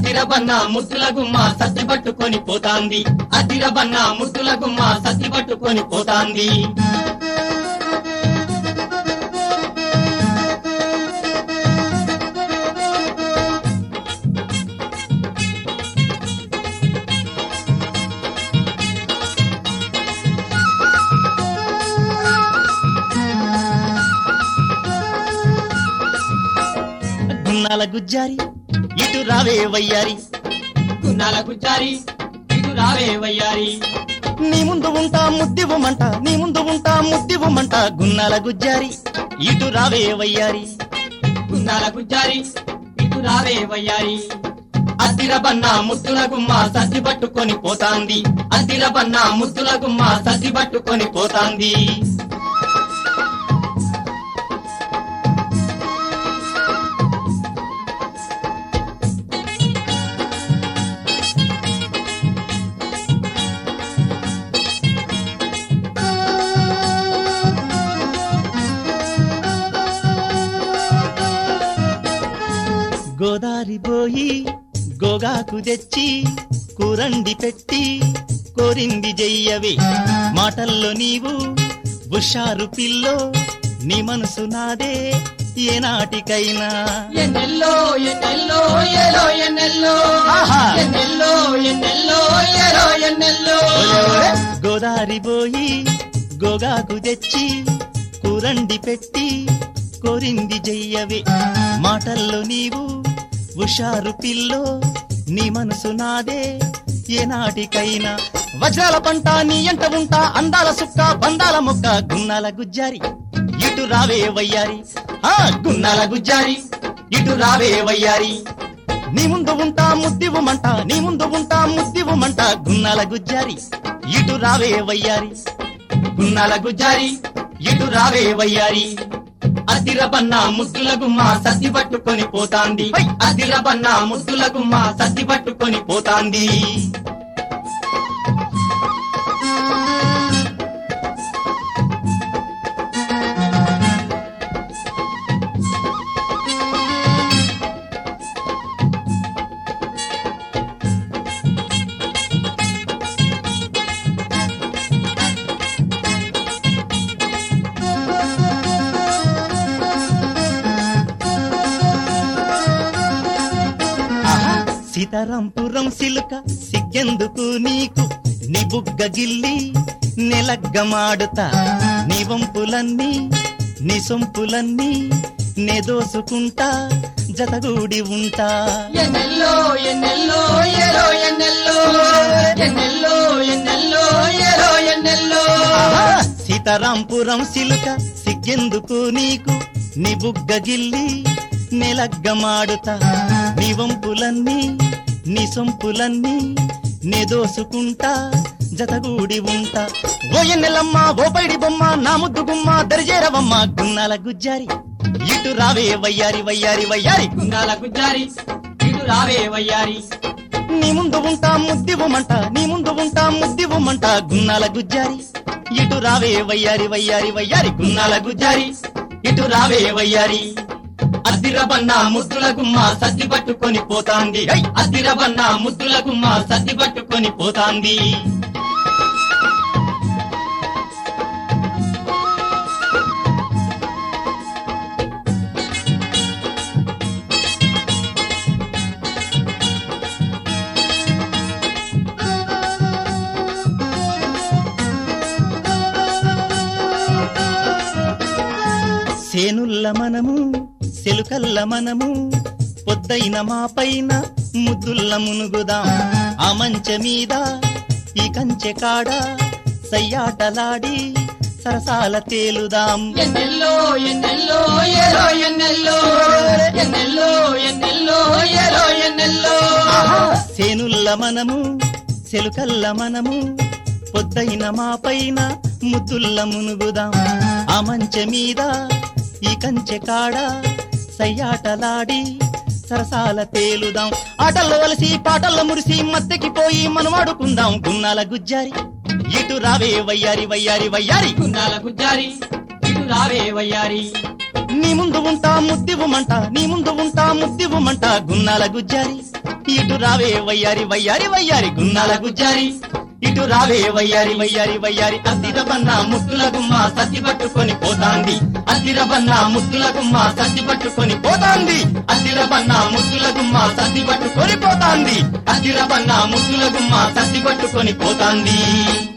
అదిరబన్న ముద్దుల గుమ్మ సత్తి పట్టుకొని పోతాంది అదిరబన్న ముద్దుల గుమ్మ సత్తి పట్టుకొని పోతాంది గున్నాల గుజ్జారి ఇటు రావే వయ్యారి గున్నాల గుజ్జారి ఇటు రావే వయ్యారి నీ ముందు ఉంటా ముద్దివ్వమంట నీ ముందు ఉంటా ముద్దివ్వమంట గున్నాల గుజ్జారి ఇటు రావే వయ్యారి గున్నాల గుజ్జారి ఇటు రావే వయ్యారి అద్దిరబన్న ముద్దుల గుమ్మ సత్తి పట్టుకొని పోతాంది అద్దిరబన్న ముద్దుల గుమ్మ సత్తి పట్టుకొని పోతాంది గోదారి పోయి గోగాకు తెచ్చి కూరండి పెట్టి కోరింది జయ్యవే మాటల్లో నీవు బుషారు పిల్లో నీ మనసు నాదే ఏనాటికైనా ఎన్నెల్లో ఎన్నెల్లో ఏలో ఎన్నెల్లో ఆహా! ఎన్నెల్లో ఎన్నెల్లో ఏలో ఎన్నెల్లో గోదారి పోయి గోగాకు తెచ్చి కూరండి పెట్టి కోరింది జయ్యవే మాటల్లో నీవు హుషారు పిల్లో నీ మనసు నాదే ఏనాటికైనా వజ్రాల పంట నీ ఎంట ఉంటా అందాల సుక్క బందాల మొక్క గున్నాల గుజ్జారి ఇటు రావే వయ్యారి ఆ గున్నాల గుజ్జారి ఇటు రావే వయ్యారి నీ ముందు ఉంటా ముద్దివ్వమంట నీ ముందు ఉంటా ముద్దివ్వమంట గున్నాల గుజ్జారి ఇటు రావే వయ్యారి గున్నాల గుజ్జారి ఇటు రావే వయ్యారి అదిరబన్న ముద్దుల గుమ్మ సత్తి పట్టుకొని పోతాంది అదిరబన్న ముద్దుల గుమ్మ సత్తి పట్టుకొని పోతాంది ఆహా! సీతారాంపురం సిలుక సిగ్గెందుకు నీకు నీ బుగ్గ గిల్లి నెలగ్గమాడుతా నీ వంపులన్నీ నీ సొంపులన్నీ నే దోసుకుంటా జతగూడి ఉంటా ఎన్నెల్లో ఎన్నెల్లో ఏలో ఎన్నెల్లో ఎన్నెల్లో ఎన్నెల్లో ఏలో ఎన్నెల్లో ఆహా! సీతారాంపురం సిలుక సిగ్గెందుకు నీకు నీ బుగ్గ గిల్లి నెలగ్గమాడుతా నీ వంపులన్నీ నీ సొంపులన్నీ నే దోసుకుంటా జతగూడి ఉంటా ఓ ఎన్నెలమ్మ ఓ పైడి బొమ్మ నా ముద్దు గుమ్మ దరిజేరవమ్మ గున్నాల గుజ్జారి ఇటు రావే వయ్యారి వయ్యారి వయ్యారి గున్నాల గుజ్జారి ఇటు రావే వయ్యారి నీ ముందు ఉంటా ముద్దివ్వమంట నీ ముందు ఉంటా ముద్దివ్వమంట గున్నాల గుజ్జారి ఇటు రావే వయ్యారి వయ్యారి వయ్యారి గున్నాల గుజ్జారి ఇటు రావే వయ్యారి అద్దిరబన్న ముద్దుల గుమ్మ సత్తి పట్టుకొని పోతాంది ఐ! అద్దిరబన్న ముద్దుల గుమ్మ సత్తి పట్టుకొని పోతాంది సేనుల్ల మనము సెలుకల్ల మనము పొద్దైన మా పైన ముద్దుల్ల మునుగుదాం ఆ మంచె మీద ఈ కంచె కాడ సయ్యాటలాడి సరసాల తేలుదాం ఎన్నెల్లో ఎన్నెల్లో ఏలో ఎన్నెల్లో ఎన్నెల్లో ఎన్నెల్లో ఏలో ఎన్నెల్లో ఆహా! సేనుల్ల మనము సెలుకల్ల మనము పొద్దైన మా పైన ముద్దుల్ల మునుగుదాం ఆ మంచె మీద ఈ కంచె కాడ సయ్యాటలాడి సరసాల తేలుదాం ఆటల్లో వలసి పాటల్లో మురిసి మత్తెకి పోయి మనమాడుకుందాం గున్నాల గుజ్జారి ఇటు రావే వయ్యారి వయ్యారి వయ్యారి గున్నాల గుజ్జారి ఇటు రావే వయ్యారి నీ ముందు ఉంటా ముద్దివ్వమంట నీ ముందు ఉంటా ముద్దివ్వమంట గున్నాల గుజ్జారి ఇటు రావే వయ్యారి వయ్యారి వయ్యారి గున్నాల గుజ్జారి ఇటు రావే వయ్యారి వయ్యారి వయ్యారి అద్దిరబన్న ముద్దుల గుమ్మ సత్తి పట్టుకొని పోతాంది అద్దిరబన్న ముద్దుల గుమ్మ సత్తి పట్టుకొని పోతాంది అద్దిరబన్న ముద్దుల గుమ్మ సత్తి పట్టుకొని పోతాంది అద్దిరబన్న ముద్దుల గుమ్మ సత్తి పట్టుకొని పోతాంది